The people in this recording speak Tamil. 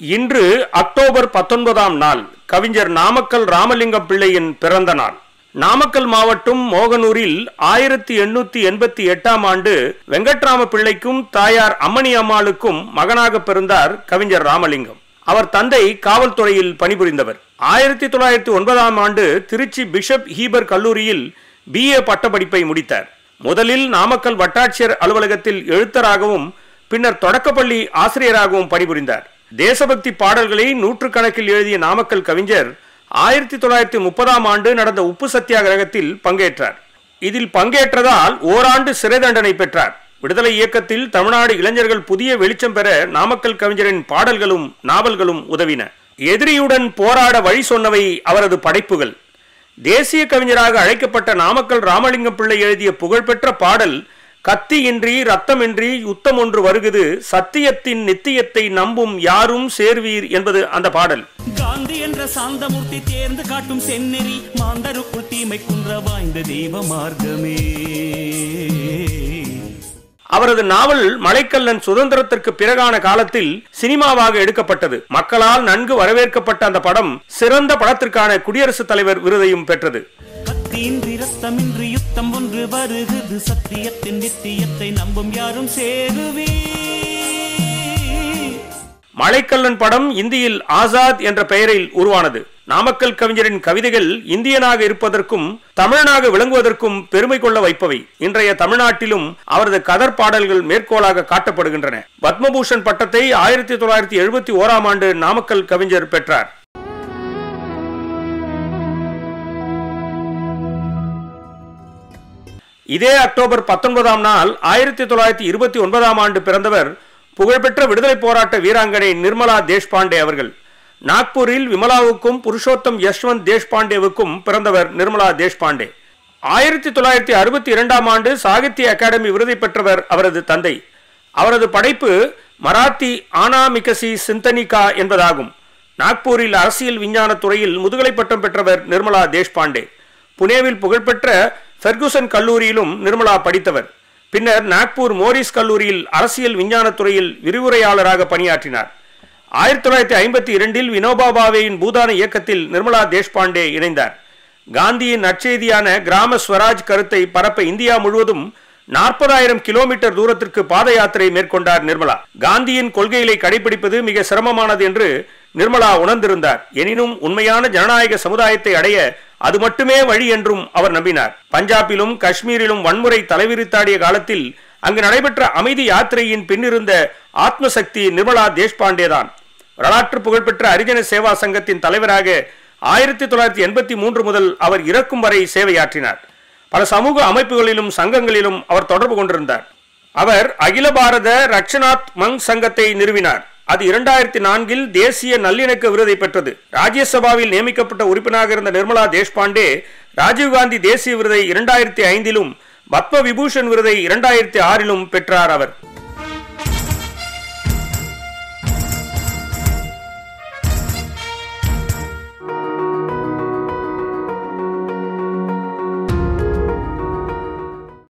இன்று அக்டோபர் பத்தொன்பதாம் நாள் கவிஞர் நாமக்கல் ராமலிங்கம் பிள்ளையின் பிறந்த நாள் நாமக்கல் மாவட்டம் மோகனூரில் ஆயிரத்தி எண்ணூத்தி எண்பத்தி எட்டாம் ஆண்டு வெங்கட்ராம பிள்ளைக்கும் தாயார் அம்மணி அம்மாளுக்கும் மகனாக பிறந்தார் கவிஞர் ராமலிங்கம் அவர் தந்தை காவல்துறையில் பணிபுரிந்தவர் ஆயிரத்தி தொள்ளாயிரத்தி ஒன்பதாம் ஆண்டு திருச்சி பிஷப் ஹீபர் கல்லூரியில் பிஏ பட்டப்படிப்பை முடித்தார் முதலில் நாமக்கல் வட்டாட்சியர் அலுவலகத்தில் எழுத்தராகவும் பின்னர் தொடக்கப்பள்ளி ஆசிரியராகவும் பணிபுரிந்தார் தேசபக்தி பாடல்களை நூற்றுக்கணக்கில் எழுதிய நாமக்கல் கவிஞர் ஆயிரத்தி தொள்ளாயிரத்தி முப்பதாம் ஆண்டு நடந்த உப்பு சத்தியாகிரகத்தில் பங்கேற்றார் இதில் பங்கேற்றதால் ஓராண்டு சிறை தண்டனை பெற்றார் விடுதலை இயக்கத்தில் தமிழ்நாடு இளைஞர்கள் புதிய வெளிச்சம் பெற நாமக்கல் கவிஞரின் பாடல்களும் நாவல்களும் உதவின எதிரியுடன் போராட வழி சொன்னவை அவரது படைப்புகள் தேசிய கவிஞராக அழைக்கப்பட்ட நாமக்கல் ராமலிங்கம் பிள்ளை எழுதிய புகழ்பெற்ற பாடல் கத்தியின்றி ரத்தமின்றி யுத்தம் ஒன்று வருகுது சத்தியத்தின் நித்தியத்தை நம்பும் யாரும் சேர்வீர் என்பது அந்த பாடல் காந்தி என்ற சாந்தமூர்த்தி தேர்ந்து காட்டும் செந்நெறி மாந்தருக்குள் தீமை குன்ற வாய்ந்த தெய்வ மார்க்கமே அவரது நாவல் மலைக்கல்லன் சுதந்திரத்திற்கு பிறகான காலத்தில் சினிமாவாக எடுக்கப்பட்டது மக்களால் நன்கு வரவேற்கப்பட்ட அந்த படம் சிறந்த படத்திற்கான குடியரசுத் தலைவர் விருதையும் பெற்றது கத்தியின்றி ரத்தமின்றி யுத்தம் ஒன்று வருகுது சத்தியத்தின் நித்தியத்தை நம்பும் யாரும் சேருவே மலைக்கல்லன் படம் இந்தியில் ஆசாத் என்ற பெயரில் உருவானது நாமக்கல் கவிஞரின் கவிதைகள் இந்தியனாக இருப்பதற்கும் தமிழனாக விளங்குவதற்கும் பெருமை கொள்ள வைப்பவை இன்றைய தமிழ்நாட்டிலும் அவரது கதர் பாடல்கள் மேற்கோளாக காட்டப்படுகின்றன பத்மபூஷன் பட்டத்தை ஆயிரத்தி தொள்ளாயிரத்தி எழுபத்தி ஓராம் ஆண்டு நாமக்கல் கவிஞர் பெற்றார் இதே அக்டோபர் பத்தொன்பதாம் நாள் ஆயிரத்தி தொள்ளாயிரத்தி இருபத்தி ஒன்பதாம் ஆண்டு பிறந்தவர் புகழ்பெற்ற விடுதலை போராட்ட வீராங்கனை நிர்மலா தேஷ்பாண்டே அவர்கள் நாக்பூரில் விமலாவுக்கும் புருஷோத்தம் யஷ்வந்த் தேஷ்பாண்டேவுக்கும் பிறந்தவர் நிர்மலா தேஷ்பாண்டே ஆயிரத்தி தொள்ளாயிரத்தி அறுபத்தி இரண்டாம் ஆண்டு சாகித்ய அகாடமி விருதை பெற்றவர் அவரது தந்தை அவரது படைப்பு மராத்தி ஆனாமிகசி சிந்தனிகா என்பதாகும் நாக்பூரில் அரசியல் விஞ்ஞான துறையில் முதுகலை பட்டம் பெற்றவர் நிர்மலா தேஷ்பாண்டே புனேவில் புகழ்பெற்ற ஃபெர்குசன் கல்லூரியிலும் நிர்மலா படித்தவர் பின்னர் நாக்பூர் மோரிஸ் கல்லூரியில் அரசியல் விஞ்ஞானத் துறையில் விரிவுரையாளராக பணியாற்றினார் ஆயிரத்தி தொள்ளாயிரத்தி ஐம்பத்தி இரண்டில் வினோபா பாவேயின் பூதான இயக்கத்தில் நிர்மலா தேஷ்பாண்டே இணைந்தார் காந்தியின் நற்செய்தியான கிராம ஸ்வராஜ் கருத்தை பரப்ப இந்தியா முழுவதும் நாற்பதாயிரம் கிலோமீட்டர் தூரத்திற்கு பாத யாத்திரை மேற்கொண்டார் நிர்மலா காந்தியின் கொள்கைகளை கடைபிடிப்பது மிக சிரமமானது என்று நிர்மலா உணர்ந்திருந்தார் எனினும் உண்மையான ஜனநாயக சமுதாயத்தை அடைய அது மட்டுமே வழி என்றும் அவர் நம்பினார் பஞ்சாபிலும் காஷ்மீரிலும் வன்முறை தலைவிரித்தாடிய காலத்தில் அங்கு நடைபெற்ற அமைதி யாத்திரையின் பின்னிருந்த ஆத்மசக்தி நிர்மலா தேஷ்பாண்டே தான் வரலாற்று புகழ்பெற்ற அரிஜன சேவா சங்கத்தின் தலைவராக ஆயிரத்தி தொள்ளாயிரத்தி எண்பத்தி மூன்று முதல் அவர் இறக்கும் வரை சேவையாற்றினார் பல சமூக அமைப்புகளிலும் சங்கங்களிலும் அவர் தொடர்பு கொண்டிருந்தார் அவர் அகில பாரத ரக்ஷனாத் மங் சங்கத்தை நிறுவினார் அது இரண்டாயிரத்தி நான்கில் தேசிய நல்லிணக்க விருதை பெற்றது ராஜ்யசபாவில் நியமிக்கப்பட்ட உறுப்பினராக இருந்த நிர்மலா தேஷ்பாண்டே ராஜீவ்காந்தி தேசிய விருதை இரண்டாயிரத்தி ஐந்திலும் பத்ம விபூஷன் விருதை இரண்டாயிரத்தி ஆறிலும் பெற்றார் அவர்